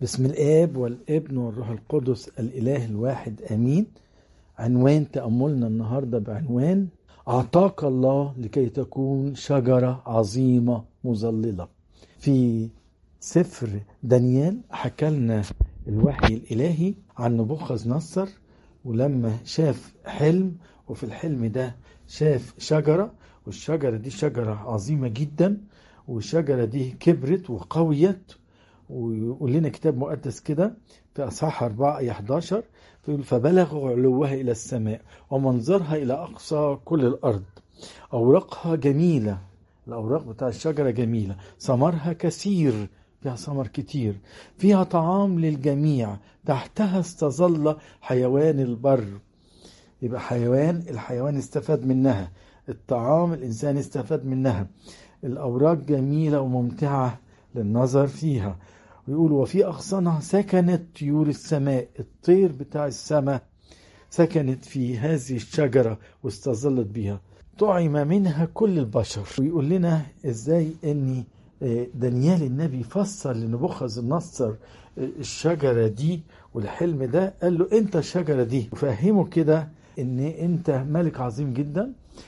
بسم الآب والابن والروح القدس الإله الواحد آمين عنوان تأملنا النهاردة بعنوان أعطاك الله لكي تكون شجرة عظيمة مظللة في سفر دانيال حكى لنا الوحي الإلهي عن نبوخذ نصر ولما شاف حلم وفي الحلم ده شاف شجرة والشجرة دي شجرة عظيمة جدا والشجرة دي كبرت وقويت ويقول لنا كتاب مقدس كده في أصحاح 4 آية 11 فيقول فبلغ علوها إلى السماء ومنظرها إلى أقصى كل الأرض أوراقها جميلة الأوراق بتاع الشجرة جميلة ثمرها كثير فيها ثمر كتير فيها طعام للجميع تحتها استظل حيوان البر يبقى حيوان الحيوان استفاد منها الطعام الإنسان استفاد منها الأوراق جميلة وممتعة للنظر فيها ويقول وفي أغصانها سكنت طيور السماء الطير بتاع السماء سكنت في هذه الشجرة واستظلت بها طعم منها كل البشر ويقول لنا ازاي ان دانيال النبي فسر لنبوخذ النصر الشجرة دي والحلم ده قال له انت الشجرة دي وفهمه كده ان انت ملك عظيم جدا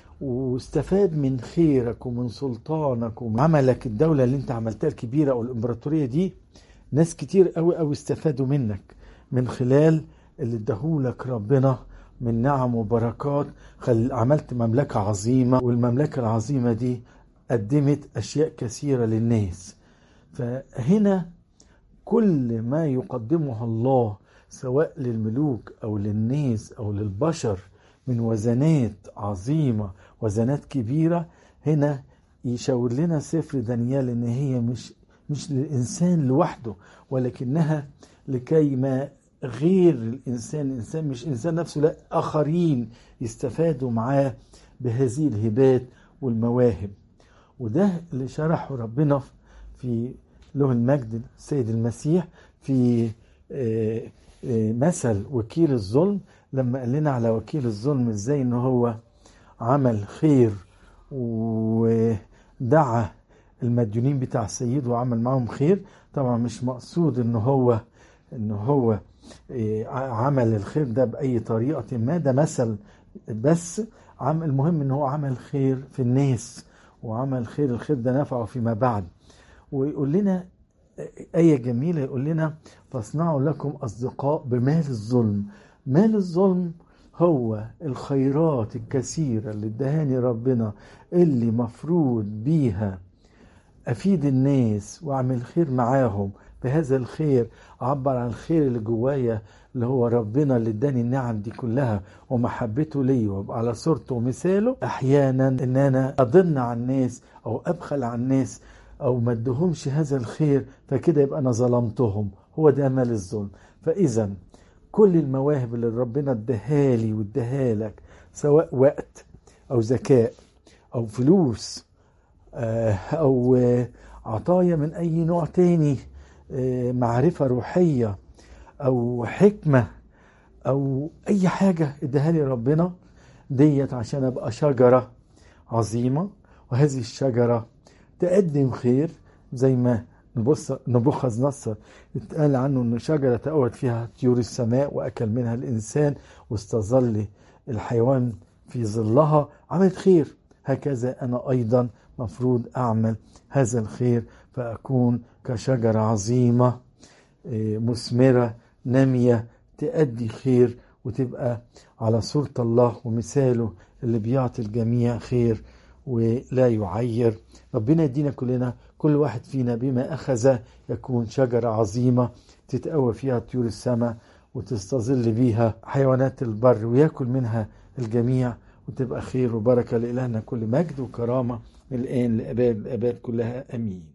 واستفاد من خيرك ومن سلطانك ومن عملك الدولة اللي انت عملتها الكبيرة او الامبراطورية دي ناس كتير قوي قوي استفادوا منك من خلال اللي اداهولك ربنا من نعم وبركات خل عملت مملكة عظيمة والمملكة العظيمة دي قدمت أشياء كثيرة للناس فهنا كل ما يقدمه الله سواء للملوك أو للناس أو للبشر من وزنات عظيمة وزنات كبيرة هنا يشاور لنا سفر دانيال ان هي مش مش للانسان لوحده ولكنها لكي ما غير الانسان الانسان مش انسان نفسه لا اخرين يستفادوا معاه بهذه الهبات والمواهب وده اللي شرحه ربنا في له المجد السيد المسيح في مثل وكيل الظلم لما قال لنا على وكيل الظلم ازاي ان هو عمل خير ودعا المديونين بتاع سيده وعمل معهم خير طبعا مش مقصود ان هو ان هو عمل الخير ده باي طريقه ما ده مثل بس عم المهم ان هو عمل خير في الناس وعمل خير الخير ده نفعه فيما بعد ويقول لنا آية جميلة يقول لنا فاصنعوا لكم أصدقاء بمال الظلم مال الظلم هو الخيرات الكثيرة اللي ادهاني ربنا اللي مفروض بيها أفيد الناس وأعمل خير معاهم بهذا الخير أعبر عن الخير اللي جوايا اللي هو ربنا اللي اداني النعم دي كلها ومحبته لي وابقى على صورته ومثاله أحيانا إن أنا أضن على الناس أو أبخل على الناس او ما ادهمش هذا الخير فكده يبقى انا ظلمتهم هو ده مال الظلم فاذا كل المواهب اللي ربنا اداها لي واداها لك سواء وقت او ذكاء او فلوس او عطايا من اي نوع تاني معرفة روحية او حكمة او اي حاجة اداها لي ربنا ديت عشان ابقى شجرة عظيمة وهذه الشجره تقدم خير زي ما نبص نبوخذ نصر اتقال عنه ان شجره تقوت فيها طيور السماء واكل منها الانسان واستظل الحيوان في ظلها عملت خير هكذا انا ايضا مفروض اعمل هذا الخير فاكون كشجره عظيمه مثمره ناميه تأدي خير وتبقى على صورة الله ومثاله اللي بيعطي الجميع خير ولا يعير ربنا يدينا كلنا كل واحد فينا بما أخذ يكون شجرة عظيمة تتقوى فيها طيور السماء وتستظل بيها حيوانات البر ويأكل منها الجميع وتبقى خير وبركة لإلهنا كل مجد وكرامة من الآن لأباد الأباد كلها أمين